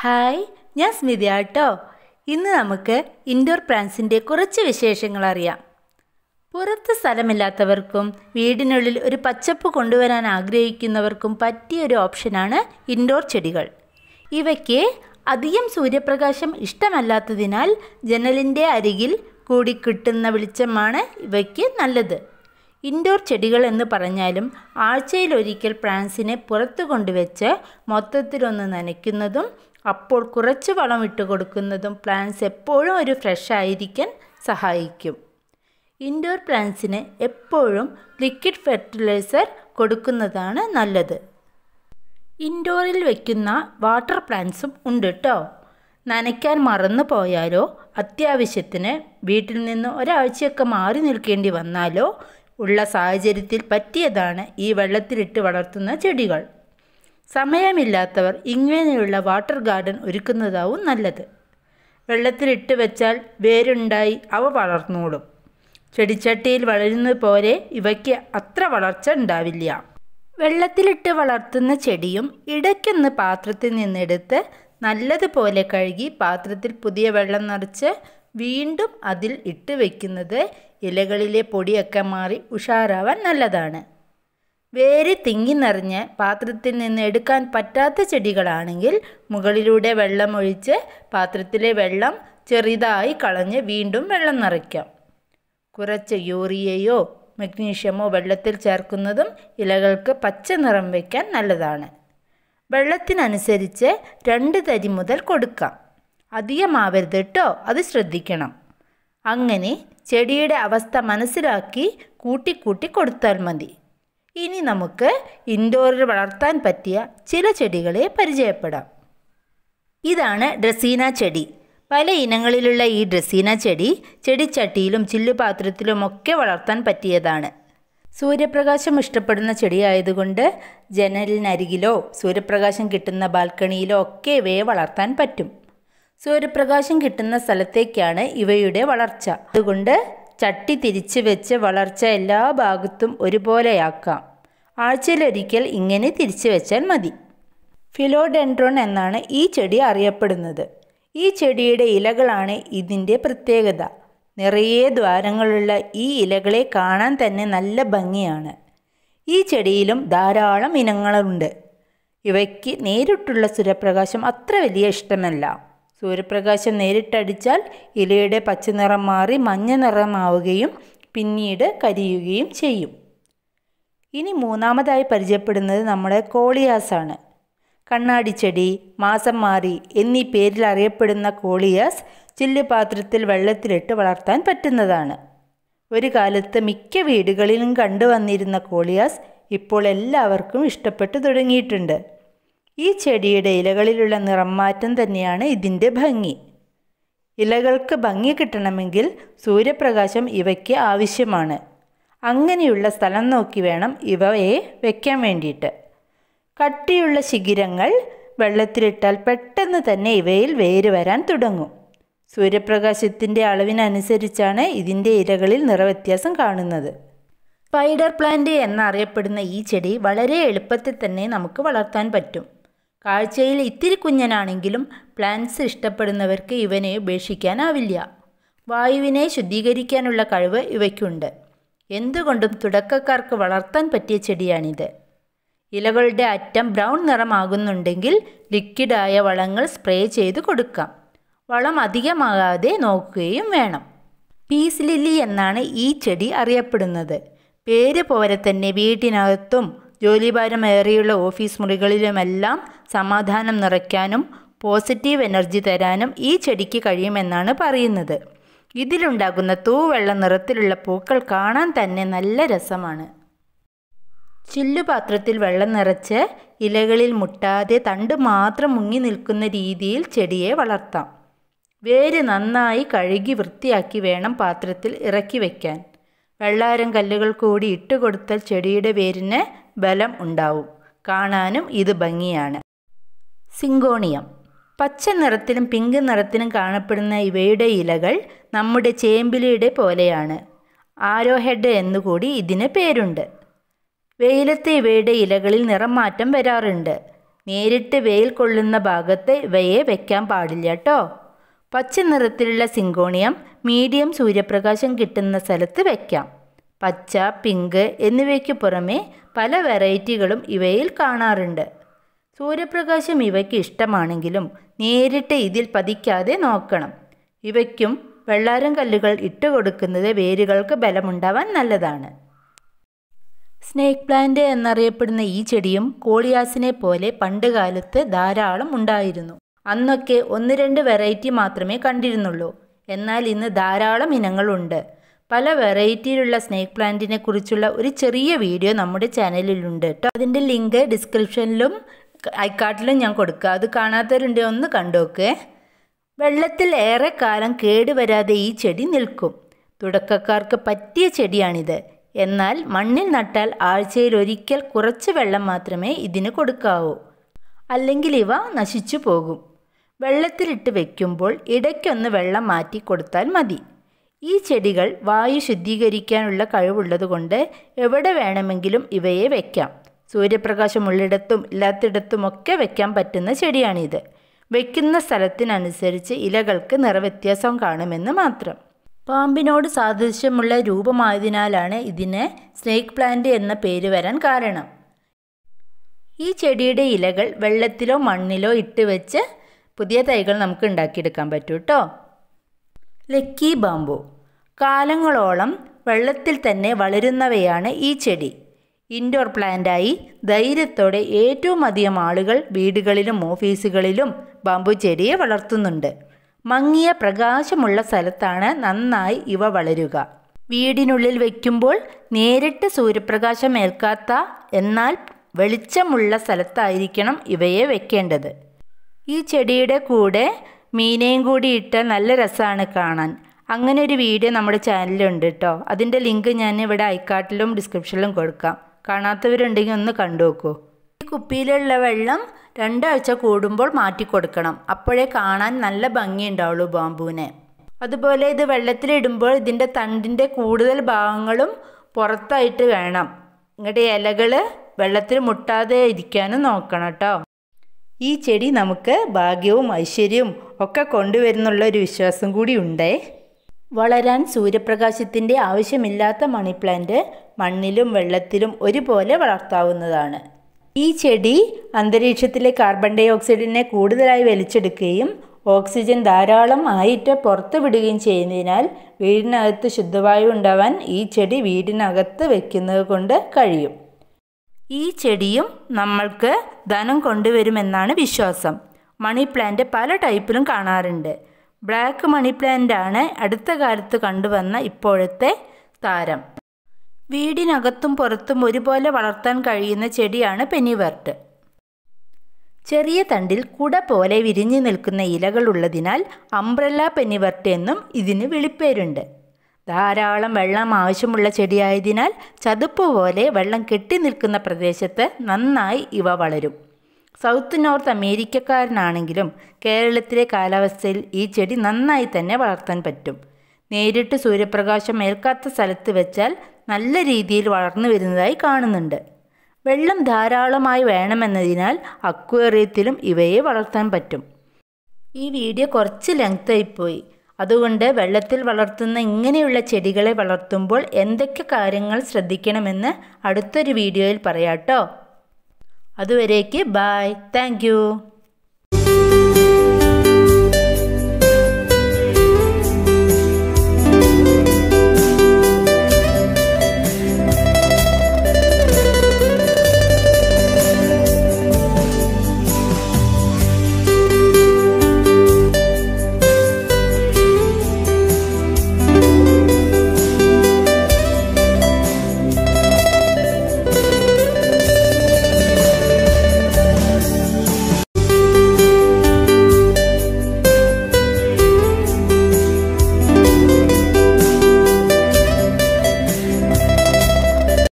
hi ഞാൻ സ്മിത കേട്ടോ ഇന്ന് നമുക്ക് ഇൻഡോർ പ്ലാന്റ്സിൻ്റെ കുറച്ച് വിശേഷങ്ങൾ അറിയാം പുറത്ത് സ്ഥലമില്ലാത്തവർക്കും വീടിനുള്ളിൽ ഒരു പച്ചപ്പ് കൊണ്ടുവരാൻ ആഗ്രഹിക്കുന്നവർക്കും പറ്റിയൊരു ഓപ്ഷനാണ് ഇൻഡോർ ചെടികൾ ഇവയ്ക്ക് അധികം സൂര്യപ്രകാശം ഇഷ്ടമല്ലാത്തതിനാൽ ജനലിൻ്റെ അരികിൽ കൂടി കിട്ടുന്ന വെളിച്ചമാണ് ഇവയ്ക്ക് നല്ലത് ഇൻഡോർ ചെടികൾ എന്ന് പറഞ്ഞാലും ആഴ്ചയിലൊരിക്കൽ പ്ലാന്റ്സിനെ പുറത്ത് കൊണ്ടുവച്ച് മൊത്തത്തിലൊന്ന് നനയ്ക്കുന്നതും അപ്പോൾ കുറച്ച് വളം ഇട്ട് കൊടുക്കുന്നതും പ്ലാന്റ്സ് എപ്പോഴും ഒരു ഫ്രഷ് ആയിരിക്കാൻ സഹായിക്കും ഇൻഡോർ പ്ലാന്റ്സിന് എപ്പോഴും ലിക്വിഡ് ഫെർട്ടിലൈസർ കൊടുക്കുന്നതാണ് നല്ലത് ഇൻഡോറിൽ വയ്ക്കുന്ന വാട്ടർ പ്ലാന്റ്സും ഉണ്ട് കേട്ടോ നനയ്ക്കാൻ മറന്നു പോയാലോ അത്യാവശ്യത്തിന് വീട്ടിൽ നിന്ന് ഒരാഴ്ചയൊക്കെ മാറി നിൽക്കേണ്ടി വന്നാലോ ഉള്ള സാഹചര്യത്തിൽ പറ്റിയതാണ് ഈ വെള്ളത്തിലിട്ട് വളർത്തുന്ന ചെടികൾ സമയമില്ലാത്തവർ ഇങ്ങനെയുള്ള വാട്ടർ ഗാർഡൻ ഒരുക്കുന്നതാവും നല്ലത് വെള്ളത്തിലിട്ട് വെച്ചാൽ വേരുണ്ടായി അവ വളർന്നോളും ചെടിച്ചട്ടിയിൽ വളരുന്നത് പോലെ ഇവയ്ക്ക് അത്ര വളർച്ച ഉണ്ടാവില്ല വെള്ളത്തിലിട്ട് വളർത്തുന്ന ചെടിയും ഇടയ്ക്കൊന്ന് പാത്രത്തിൽ നിന്നെടുത്ത് നല്ലതുപോലെ കഴുകി പാത്രത്തിൽ പുതിയ വെള്ളം നിറച്ച് വീണ്ടും അതിൽ ഇട്ട് വയ്ക്കുന്നത് ഇലകളിലെ പൊടിയൊക്കെ മാറി ഉഷാറാവാൻ നല്ലതാണ് വേര് തിങ്ങി നിറഞ്ഞ് പാത്രത്തിൽ നിന്ന് എടുക്കാൻ പറ്റാത്ത ചെടികളാണെങ്കിൽ മുകളിലൂടെ വെള്ളം ഒഴിച്ച് പാത്രത്തിലെ വെള്ളം ചെറുതായി കളഞ്ഞ് വീണ്ടും വെള്ളം നിറയ്ക്കാം കുറച്ച് യൂറിയയോ മഗ്നീഷ്യമോ വെള്ളത്തിൽ ചേർക്കുന്നതും ഇലകൾക്ക് പച്ച നിറം വയ്ക്കാൻ നല്ലതാണ് വെള്ളത്തിനനുസരിച്ച് രണ്ട് തരി മുതൽ കൊടുക്കാം അധികമാവരുത് കേട്ടോ അത് ശ്രദ്ധിക്കണം അങ്ങനെ ചെടിയുടെ അവസ്ഥ മനസ്സിലാക്കി കൂട്ടിക്കൂട്ടി കൊടുത്താൽ മതി ഇനി നമുക്ക് ഇൻഡോറിൽ വളർത്താൻ പറ്റിയ ചില ചെടികളെ പരിചയപ്പെടാം ഇതാണ് ഡ്രസീന ചെടി പല ഇനങ്ങളിലുള്ള ഈ ഡ്രസീന ചെടി ചെടിച്ചട്ടിയിലും ചില്ലുപാത്രത്തിലും ഒക്കെ വളർത്താൻ പറ്റിയതാണ് സൂര്യപ്രകാശം ഇഷ്ടപ്പെടുന്ന ചെടിയായതുകൊണ്ട് ജനലിനരികിലോ സൂര്യപ്രകാശം കിട്ടുന്ന ബാൽക്കണിയിലോ ഒക്കെ ഇവയെ വളർത്താൻ പറ്റും സൂര്യപ്രകാശം കിട്ടുന്ന സ്ഥലത്തേക്കാണ് ഇവയുടെ വളർച്ച അതുകൊണ്ട് ചട്ടി തിരിച്ചു വെച്ച് വളർച്ച എല്ലാ ഭാഗത്തും ഒരുപോലെയാക്കാം ആഴ്ചയിലൊരിക്കൽ ഇങ്ങനെ തിരിച്ചു വെച്ചാൽ മതി ഫിലോഡെൻഡ്രോൺ എന്നാണ് ഈ ചെടി അറിയപ്പെടുന്നത് ഈ ചെടിയുടെ ഇലകളാണ് ഇതിൻ്റെ പ്രത്യേകത നിറയെ ദ്വാരങ്ങളുള്ള ഈ ഇലകളെ കാണാൻ തന്നെ നല്ല ഭംഗിയാണ് ഈ ചെടിയിലും ധാരാളം ഇനങ്ങളുണ്ട് ഇവയ്ക്ക് നേരിട്ടുള്ള സൂര്യപ്രകാശം അത്ര വലിയ ഇഷ്ടമല്ല സൂര്യപ്രകാശം നേരിട്ടടിച്ചാൽ ഇലയുടെ പച്ചനിറം മാറി മഞ്ഞ നിറമാവുകയും പിന്നീട് കരിയുകയും ചെയ്യും ഇനി മൂന്നാമതായി പരിചയപ്പെടുന്നത് നമ്മുടെ കോളിയാസാണ് കണ്ണാടിച്ചെടി മാസം മാറി എന്നീ പേരിൽ അറിയപ്പെടുന്ന കോളിയാസ് ചില്ലുപാത്രത്തിൽ വെള്ളത്തിലിട്ട് വളർത്താൻ പറ്റുന്നതാണ് ഒരു കാലത്ത് മിക്ക വീടുകളിലും കണ്ടുവന്നിരുന്ന കോളിയാസ് ഇപ്പോൾ എല്ലാവർക്കും ഇഷ്ടപ്പെട്ടു തുടങ്ങിയിട്ടുണ്ട് ഈ ചെടിയുടെ ഇലകളിലുള്ള നിറം മാറ്റം തന്നെയാണ് ഇതിൻ്റെ ഭംഗി ഇലകൾക്ക് ഭംഗി കിട്ടണമെങ്കിൽ സൂര്യപ്രകാശം ഇവയ്ക്ക് ആവശ്യമാണ് അങ്ങനെയുള്ള സ്ഥലം നോക്കി വേണം ഇവയെ വയ്ക്കാൻ വേണ്ടിയിട്ട് കട്ടിയുള്ള ശിഖിരങ്ങൾ വെള്ളത്തിലിട്ടാൽ പെട്ടെന്ന് തന്നെ ഇവയിൽ വേര് വരാൻ തുടങ്ങും സൂര്യപ്രകാശത്തിൻ്റെ അളവിനനുസരിച്ചാണ് ഇതിൻ്റെ ഇലകളിൽ നിറവ്യത്യാസം കാണുന്നത് സ്പൈഡർ പ്ലാന്റ് എന്നറിയപ്പെടുന്ന ഈ ചെടി വളരെ എളുപ്പത്തിൽ തന്നെ നമുക്ക് വളർത്താൻ പറ്റും കാഴ്ചയിൽ ഇത്തിരി കുഞ്ഞനാണെങ്കിലും പ്ലാന്റ്സ് ഇഷ്ടപ്പെടുന്നവർക്ക് ഇവനെ ഉപേക്ഷിക്കാനാവില്ല വായുവിനെ ശുദ്ധീകരിക്കാനുള്ള കഴിവ് ഇവയ്ക്കുണ്ട് എന്തുകൊണ്ടും തുടക്കക്കാർക്ക് വളർത്താൻ പറ്റിയ ചെടിയാണിത് ഇലകളുടെ അറ്റം ബ്രൗൺ നിറമാകുന്നുണ്ടെങ്കിൽ ലിക്വിഡായ വളങ്ങൾ സ്പ്രേ ചെയ്ത് കൊടുക്കാം വളം അധികമാകാതെ നോക്കുകയും വേണം പീസ് ലില്ലി എന്നാണ് ഈ ചെടി അറിയപ്പെടുന്നത് പേര് പോലെ തന്നെ വീട്ടിനകത്തും ജോലിഭാരമേറിയുള്ള ഓഫീസ് മുറികളിലുമെല്ലാം സമാധാനം നിറയ്ക്കാനും പോസിറ്റീവ് എനർജി തരാനും ഈ ചെടിക്ക് കഴിയുമെന്നാണ് പറയുന്നത് ഇതിലുണ്ടാകുന്ന തൂവെള്ള നിറത്തിലുള്ള പൂക്കൾ കാണാൻ തന്നെ നല്ല രസമാണ് ചില്ലുപാത്രത്തിൽ വെള്ളം നിറച്ച് ഇലകളിൽ മുട്ടാതെ തണ്ട് മാത്രം മുങ്ങി നിൽക്കുന്ന രീതിയിൽ ചെടിയെ വളർത്താം വേര് നന്നായി കഴുകി വൃത്തിയാക്കി വേണം പാത്രത്തിൽ ഇറക്കി വയ്ക്കാൻ വെള്ളാരം കല്ലുകൾ കൂടി ഇട്ട് കൊടുത്താൽ ചെടിയുടെ വേരിന് ബലം ഉണ്ടാവും കാണാനും ഇത് ഭംഗിയാണ് സിങ്കോണിയം പച്ച നിറത്തിലും പിങ്ക് നിറത്തിലും കാണപ്പെടുന്ന ഇവയുടെ ഇലകൾ നമ്മുടെ ചേമ്പിലയുടെ പോലെയാണ് ആരോ ഹെഡ് എന്നുകൂടി ഇതിന് പേരുണ്ട് വെയിലത്ത് ഇവയുടെ ഇലകളിൽ നിറം മാറ്റം വരാറുണ്ട് നേരിട്ട് വെയിൽ കൊള്ളുന്ന ഭാഗത്ത് ഇവയെ വെക്കാൻ പാടില്ല കേട്ടോ പച്ച നിറത്തിലുള്ള സിങ്കോണിയം മീഡിയം സൂര്യപ്രകാശം കിട്ടുന്ന സ്ഥലത്ത് വെക്കാം പച്ച പിങ്ക് എന്നിവയ്ക്ക് പുറമെ പല വെറൈറ്റികളും ഇവയിൽ കാണാറുണ്ട് സൂര്യപ്രകാശം ഇവയ്ക്ക് ഇഷ്ടമാണെങ്കിലും നേരിട്ട് ഇതിൽ പതിക്കാതെ നോക്കണം ഇവയ്ക്കും വെള്ളാരം കല്ലുകൾ ഇട്ടുകൊടുക്കുന്നത് വേരുകൾക്ക് ബലമുണ്ടാവാൻ നല്ലതാണ് സ്നേക്ക് പ്ലാന്റ് എന്നറിയപ്പെടുന്ന ഈ ചെടിയും കോളിയാസിനെ പോലെ പണ്ട് കാലത്ത് ധാരാളം ഉണ്ടായിരുന്നു അന്നൊക്കെ ഒന്ന് രണ്ട് വെറൈറ്റി മാത്രമേ കണ്ടിരുന്നുള്ളൂ എന്നാൽ ഇന്ന് ധാരാളം ഇനങ്ങളുണ്ട് പല വെറൈറ്റിയിലുള്ള സ്നേക്ക് പ്ലാന്റിനെ കുറിച്ചുള്ള ഒരു ചെറിയ വീഡിയോ നമ്മുടെ ചാനലിലുണ്ട് കേട്ടോ അതിൻ്റെ ലിങ്ക് ഡിസ്ക്രിപ്ഷനിലും ഐക്കാർട്ടിലും ഞാൻ കൊടുക്കുക അത് കാണാത്തവരുണ്ട് ഒന്ന് കണ്ടുനോക്കേ വെള്ളത്തിൽ ഏറെ കാലം കേടുവരാതെ ഈ ചെടി നിൽക്കും തുടക്കക്കാർക്ക് പറ്റിയ ചെടിയാണിത് എന്നാൽ മണ്ണിൽ നട്ടാൽ ആഴ്ചയിൽ ഒരിക്കൽ കുറച്ച് വെള്ളം മാത്രമേ ഇതിന് കൊടുക്കാവൂ അല്ലെങ്കിൽ ഇവ നശിച്ചു പോകും വെള്ളത്തിലിട്ട് വെക്കുമ്പോൾ ഇടയ്ക്കൊന്ന് വെള്ളം മാറ്റി കൊടുത്താൽ മതി ഈ ചെടികൾ വായു ശുദ്ധീകരിക്കാനുള്ള കഴിവുള്ളതുകൊണ്ട് എവിടെ വേണമെങ്കിലും ഇവയെ വെക്കാം സൂര്യപ്രകാശമുള്ളിടത്തും ഇല്ലാത്തിടത്തുമൊക്കെ വെക്കാൻ പറ്റുന്ന ചെടിയാണിത് വെക്കുന്ന സ്ഥലത്തിനനുസരിച്ച് ഇലകൾക്ക് നിറവ്യത്യാസം കാണുമെന്ന് മാത്രം പാമ്പിനോട് സാദൃശ്യമുള്ള രൂപമായതിനാലാണ് ഇതിന് സ്നേക്ക് പ്ലാന്റ് എന്ന പേര് വരാൻ കാരണം ഈ ചെടിയുടെ ഇലകൾ വെള്ളത്തിലോ മണ്ണിലോ ഇട്ട് വെച്ച് പുതിയ തൈകൾ നമുക്ക് ഉണ്ടാക്കിയെടുക്കാൻ പറ്റും കേട്ടോ ലക്കി ബാമ്പു കാലങ്ങളോളം വെള്ളത്തിൽ തന്നെ വളരുന്നവയാണ് ഈ ചെടി ഇൻഡോർ പ്ലാന്റായി ധൈര്യത്തോടെ ഏറ്റവും അധികം ആളുകൾ വീടുകളിലും ഓഫീസുകളിലും ബാമ്പു ചെടിയെ വളർത്തുന്നുണ്ട് മങ്ങിയ പ്രകാശമുള്ള സ്ഥലത്താണ് നന്നായി ഇവ വളരുക വീടിനുള്ളിൽ വയ്ക്കുമ്പോൾ നേരിട്ട് സൂര്യപ്രകാശം ഏൽക്കാത്ത എന്നാൽ വെളിച്ചമുള്ള സ്ഥലത്തായിരിക്കണം ഇവയെ വെക്കേണ്ടത് ഈ ചെടിയുടെ കൂടെ മീനയും കൂടി ഇട്ടാൽ നല്ല രസമാണ് കാണാൻ അങ്ങനെ ഒരു വീഡിയോ നമ്മുടെ ചാനലിലുണ്ട് കേട്ടോ അതിൻ്റെ ലിങ്ക് ഞാൻ ഇവിടെ ഐക്കാട്ടിലും ഡിസ്ക്രിപ്ഷനിലും കൊടുക്കാം കാണാത്തവരുണ്ടെങ്കിൽ ഒന്ന് കണ്ടു നോക്കൂ ഈ കുപ്പിയിലുള്ള വെള്ളം രണ്ടാഴ്ച കൂടുമ്പോൾ മാറ്റി കൊടുക്കണം അപ്പോഴേ കാണാൻ നല്ല ഭംഗിയുണ്ടാവുള്ളൂ ബാമ്പുവിനെ അതുപോലെ ഇത് വെള്ളത്തിലിടുമ്പോൾ ഇതിൻ്റെ തണ്ടിൻ്റെ കൂടുതൽ ഭാഗങ്ങളും പുറത്തായിട്ട് വേണം ഇങ്ങോട്ട് ഇലകൾ വെള്ളത്തിൽ മുട്ടാതെ ഇരിക്കാനും നോക്കണം കേട്ടോ ഈ ചെടി നമുക്ക് ഭാഗ്യവും ഐശ്വര്യവും ഒക്കെ കൊണ്ടുവരുന്നുള്ള ഒരു വിശ്വാസം കൂടി ഉണ്ടേ വളരാൻ സൂര്യപ്രകാശത്തിൻ്റെ ആവശ്യമില്ലാത്ത മണി പ്ലാന്റ് മണ്ണിലും വെള്ളത്തിലും ഒരുപോലെ വളർത്താവുന്നതാണ് ഈ ചെടി അന്തരീക്ഷത്തിലെ കാർബൺ ഡൈ ഓക്സൈഡിനെ കൂടുതലായി വലിച്ചെടുക്കുകയും ഓക്സിജൻ ധാരാളം ആയിട്ട് പുറത്ത് വിടുകയും ചെയ്യുന്നതിനാൽ വീടിനകത്ത് ശുദ്ധവായു ഉണ്ടാവാൻ ഈ ചെടി വീടിനകത്ത് വെക്കുന്നത് കൊണ്ട് കഴിയും ഈ ചെടിയും നമ്മൾക്ക് ധനം കൊണ്ടുവരുമെന്നാണ് വിശ്വാസം മണി പ്ലാന്റ് പല ടൈപ്പിലും കാണാറുണ്ട് ബ്ലാക്ക് മണി പ്ലാന്റ് ആണ് അടുത്ത കാലത്ത് കണ്ടുവന്ന ഇപ്പോഴത്തെ താരം വീടിനകത്തും പുറത്തും ഒരുപോലെ വളർത്താൻ കഴിയുന്ന ചെടിയാണ് പെനിവർട്ട് ചെറിയ തണ്ടിൽ കുട പോലെ വിരിഞ്ഞു നിൽക്കുന്ന ഇലകളുള്ളതിനാൽ അംബ്രല്ല പെനിവർട്ട് എന്നും ഇതിന് വിളിപ്പേരുണ്ട് ധാരാളം വെള്ളം ആവശ്യമുള്ള ചെടിയായതിനാൽ ചതുപ്പ് പോലെ വെള്ളം കെട്ടി നിൽക്കുന്ന പ്രദേശത്ത് നന്നായി ഇവ വളരും സൗത്ത് നോർത്ത് അമേരിക്കക്കാരനാണെങ്കിലും കേരളത്തിലെ കാലാവസ്ഥയിൽ ഈ ചെടി നന്നായി തന്നെ വളർത്താൻ പറ്റും നേരിട്ട് സൂര്യപ്രകാശം ഏൽക്കാത്ത സ്ഥലത്ത് വെച്ചാൽ നല്ല രീതിയിൽ വളർന്നു വരുന്നതായി കാണുന്നുണ്ട് വെള്ളം ധാരാളമായി വേണമെന്നതിനാൽ അക്വേറിയത്തിലും ഇവയെ വളർത്താൻ പറ്റും ഈ വീഡിയോ കുറച്ച് ലെങ്തായിപ്പോയി അതുകൊണ്ട് വെള്ളത്തിൽ വളർത്തുന്ന ഇങ്ങനെയുള്ള ചെടികളെ വളർത്തുമ്പോൾ എന്തൊക്കെ കാര്യങ്ങൾ ശ്രദ്ധിക്കണമെന്ന് അടുത്തൊരു വീഡിയോയിൽ പറയാട്ടോ അതുവരേക്ക് ബായ് താങ്ക്